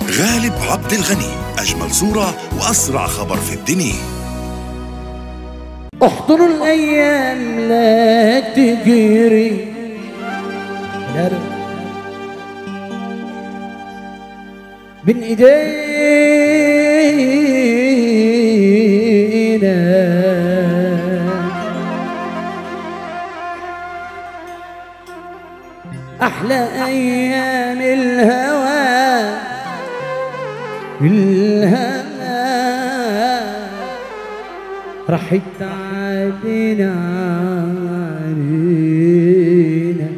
غالب عبد الغني أجمل صورة وأسرع خبر في الدنيا احضروا الايام لا تجري لا لا. بين ايدينا احلى ايام الهوى الهوى راحت علينا علينا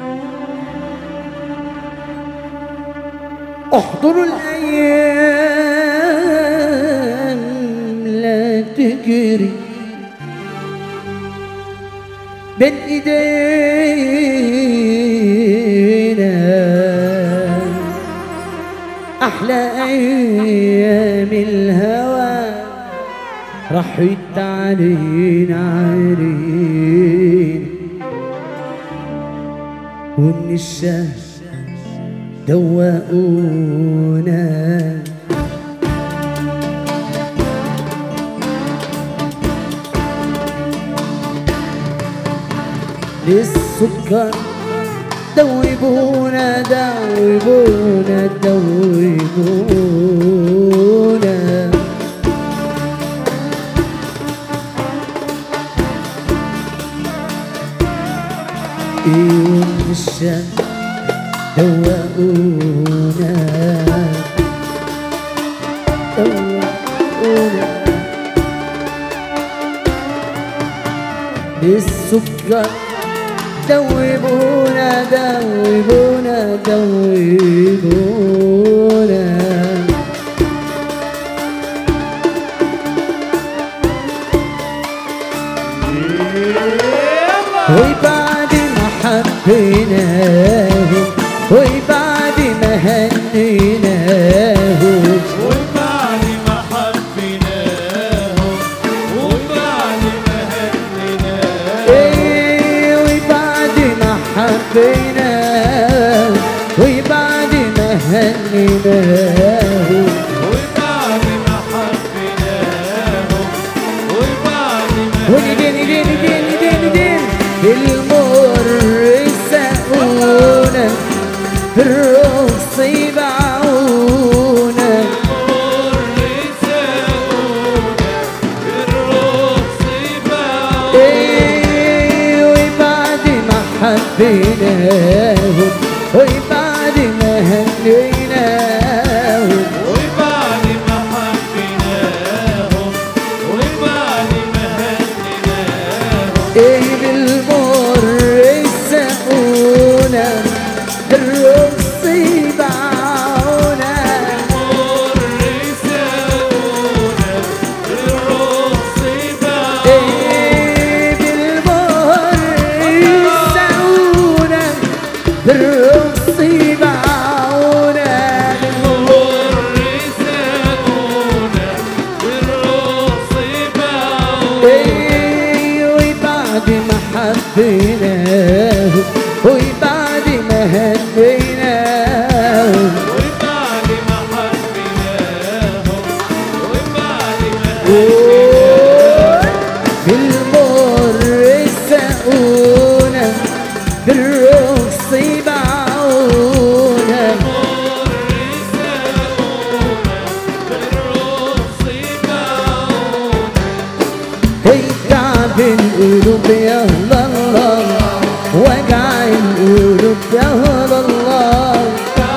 احضروا الايام لا تجري بين ايدينا احلى ايام الهوى راحت علينا علينا ومن الشهر دوقونا للسكر دوبونا دوبونا دوبونا ايوه الشام دوقونا دوقونا بالسكر دوبونا دوبونا دوبونا وبعد ما حبيناهم وبعد ما هنيناهم وبعد ما حبيناهم وبعد ما هنيناهم إيه وبعد ما حبيناهم وبعد ما هنيناهم وبعد ما حبيناهم وبعد ما ودين دين دين دين دين المر سقونا بالرقص يبعونا مر ساقونا الرقص باعوا إيه وبعد ما حبيناهم وبعد ما هنيناهم وبعد ما حبيناهم وبعد ما هنيناهم ايه بالمر سقونا الرقص يبعونا مر ساقونا الرقص باعوا ايه بالمر سقونا الرقص يبعونا ايه وبعد ما حبيناهم وبعد ما هنيناهم بالمر سقونا بالرقص يبعونا هي تعب القلوب يا الله وجع القلوب يا الله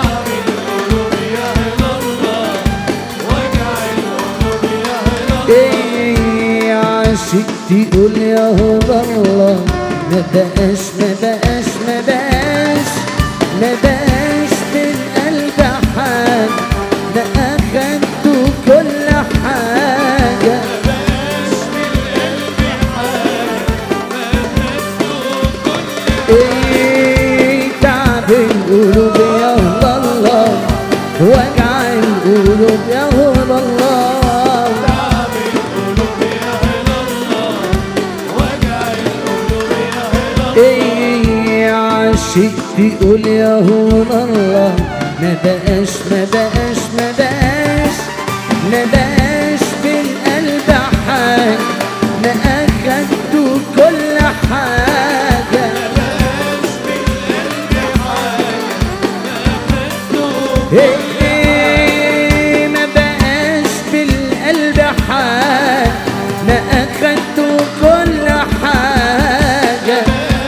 ايه عاشق تقول يا الله ما بقاش ما بقاش ما بقاش ما بقاش من قلب حاجة ده اخدته كل حاجة ايه تعب القلوب يا الله وجع القلوب يا الله ايه عاشق تقول يا هون الله ما ما بقاش ما بقاش ما بقاش ما بقاش في القلب حاجة ما أخدتوا كل حاجة إيه ما بقاش في القلب حاجة ما أخدتوا كل حاجة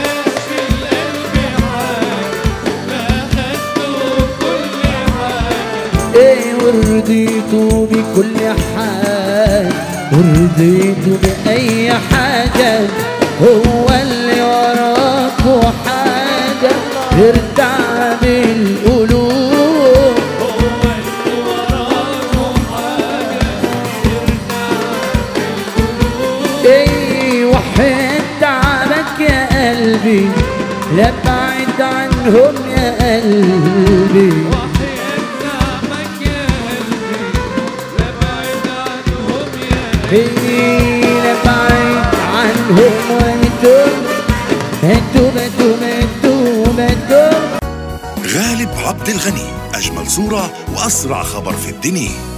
ايه ورضيتوا بكل حال ورضيتوا بأي حاجة هو اللي وراكوا حاجة ارتع بالقلوب ايه وحيد تعبك يا قلبي لا بعد عنهم يا قلبي هي بعيد عنهم وانتم انتم انتم انتم انتم غالب عبد الغني أجمل صورة وأسرع خبر في الدنيا